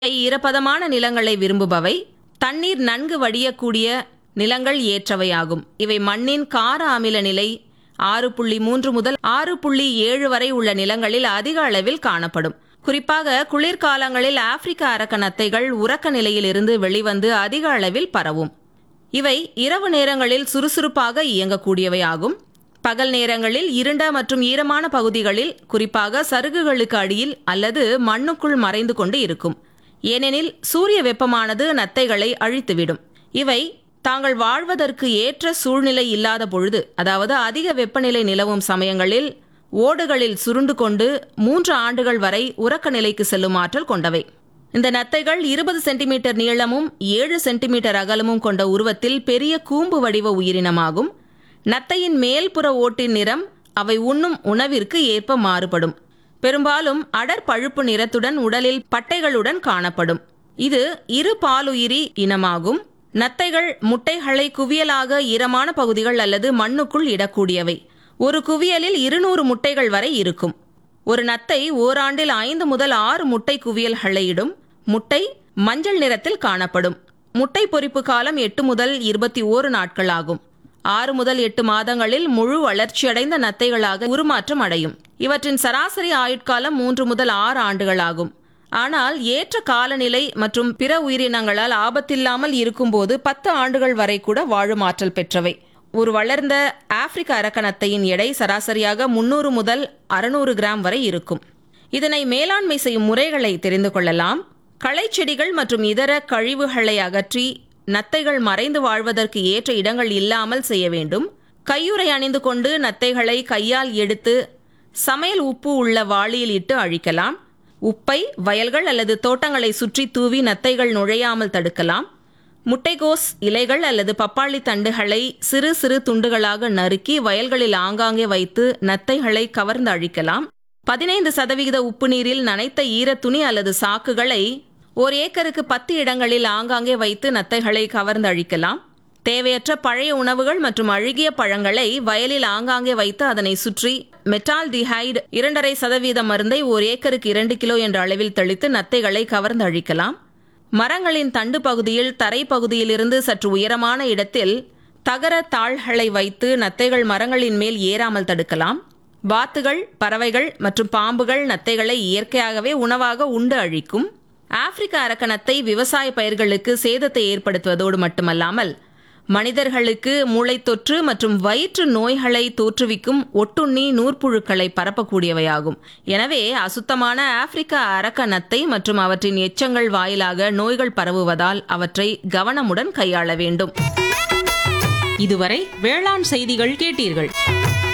ஈரப்பதமான நிலங்களை விரும்புபவை தண்ணீர் நன்கு வடியக்கூடிய நிலங்கள் ஏற்றவையாகும் இவை மண்ணின் கார அமில நிலை ஆறு புள்ளி மூன்று முதல் ஆறு புள்ளி ஏழு வரை உள்ள நிலங்களில் அதிக அளவில் காணப்படும் குறிப்பாக குளிர்காலங்களில் ஆப்பிரிக்க அரக்க நத்தைகள் உறக்க நிலையில் இருந்து வெளிவந்து அதிக அளவில் பரவும் இவை இரவு நேரங்களில் சுறுசுறுப்பாக இயங்கக்கூடியவையாகும் பகல் நேரங்களில் இருண்ட மற்றும் ஈரமான பகுதிகளில் குறிப்பாக சருகுகளுக்கு அடியில் அல்லது மண்ணுக்குள் மறைந்து கொண்டு இருக்கும் ஏனெனில் சூரிய வெப்பமானது நத்தைகளை அழித்துவிடும் இவை தாங்கள் வாழ்வதற்கு ஏற்ற சூழ்நிலை இல்லாத பொழுது அதாவது அதிக வெப்பநிலை நிலவும் சமயங்களில் ஓடுகளில் சுருண்டு கொண்டு மூன்று ஆண்டுகள் வரை உறக்க நிலைக்கு செல்லும் ஆற்றல் கொண்டவை இந்த நத்தைகள் இருபது சென்டிமீட்டர் நீளமும் ஏழு சென்டிமீட்டர் அகலமும் கொண்ட உருவத்தில் பெரிய கூம்பு வடிவ உயிரினமாகும் நத்தையின் மேல்புற ஓட்டின் நிறம் அவை உண்ணும் உணவிற்கு ஏற்ப மாறுபடும் பெரும்பாலும் அடர் பழுப்பு நிறத்துடன் உடலில் பட்டைகளுடன் காணப்படும் இது இரு பாலுயிரி இனமாகும் நத்தைகள் முட்டைகளை குவியலாக ஈரமான பகுதிகள் அல்லது மண்ணுக்குள் இடக்கூடியவை ஒரு குவியலில் இருநூறு முட்டைகள் வரை இருக்கும் ஒரு நத்தை ஓராண்டில் ஐந்து முதல் ஆறு முட்டை குவியல்களை இடும் முட்டை மஞ்சள் நிறத்தில் காணப்படும் முட்டை பொரிப்பு காலம் எட்டு முதல் இருபத்தி ஓரு நாட்கள் ஆகும் ஆறு முதல் எட்டு மாதங்களில் முழு வளர்ச்சியடைந்த நத்தைகளாக உருமாற்றம் அடையும் இவற்றின் சராசரி ஆயுட்காலம் மூன்று முதல் ஆறு ஆண்டுகள் ஆகும் ஆனால் ஏற்ற காலநிலை மற்றும் பிற உயிரினங்களால் ஆபத்தில்லாமல் இருக்கும்போது பத்து ஆண்டுகள் வரை கூட வாழும் ஆற்றல் பெற்றவை ஒரு வளர்ந்த ஆப்பிரிக்க அரக்கநத்தையின் எடை சராசரியாக முன்னூறு முதல் அறுநூறு கிராம் வரை இருக்கும் இதனை மேலாண்மை செய்யும் முறைகளை தெரிந்து கொள்ளலாம் களைச்செடிகள் மற்றும் இதர கழிவுகளை அகற்றி நத்தைகள் மறைந்து வாழ்வதற்கு ஏற்ற இடங்கள் இல்லாமல் செய்ய வேண்டும் கையுறை அணிந்து கொண்டு நத்தைகளை கையால் எடுத்து சமையல் உப்பு உள்ள வாளியில் இட்டு அழிக்கலாம் உப்பை வயல்கள் அல்லது தோட்டங்களை சுற்றி தூவி நத்தைகள் நுழையாமல் தடுக்கலாம் முட்டைகோஸ் இலைகள் அல்லது பப்பாளி தண்டுகளை சிறு சிறு துண்டுகளாக நறுக்கி வயல்களில் ஆங்காங்கே வைத்து நத்தைகளை கவர்ந்து அழிக்கலாம் பதினைந்து சதவிகித உப்பு நீரில் நனைத்த ஈர துணி அல்லது சாக்குகளை ஒரு ஏக்கருக்கு பத்து இடங்களில் ஆங்காங்கே வைத்து நத்தைகளை கவர்ந்து அழிக்கலாம் தேவையற்ற பழைய உணவுகள் மற்றும் அழுகிய பழங்களை வயலில் ஆங்காங்கே வைத்து அதனை சுற்றி மெட்டால் டிஹைடு இரண்டரை சதவீத மருந்தை ஒரு ஏக்கருக்கு இரண்டு கிலோ என்ற அளவில் தெளித்து நத்தைகளை கவர்ந்து அழிக்கலாம் மரங்களின் தண்டு பகுதியில் தரை பகுதியிலிருந்து சற்று உயரமான இடத்தில் தகர தாள்களை வைத்து நத்தைகள் மரங்களின் மேல் ஏறாமல் தடுக்கலாம் வாத்துகள் பறவைகள் மற்றும் பாம்புகள் நத்தைகளை இயற்கையாகவே உணவாக உண்டு அழிக்கும் ஆப்பிரிக்க அரக்கணத்தை விவசாய பயிர்களுக்கு சேதத்தை ஏற்படுத்துவதோடு மட்டுமல்லாமல் மனிதர்களுக்கு மூளைத்தொற்று மற்றும் வயிற்று நோய்களை தோற்றுவிக்கும் ஒட்டுண்ணி நூற்புழுக்களை பரப்பக்கூடியவையாகும் எனவே அசுத்தமான ஆப்பிரிக்க அரக்க நத்தை மற்றும் அவற்றின் எச்சங்கள் வாயிலாக நோய்கள் பரவுவதால் அவற்றை கவனமுடன் கையாள வேண்டும் இதுவரை வேளாண் செய்திகள் கேட்டீர்கள்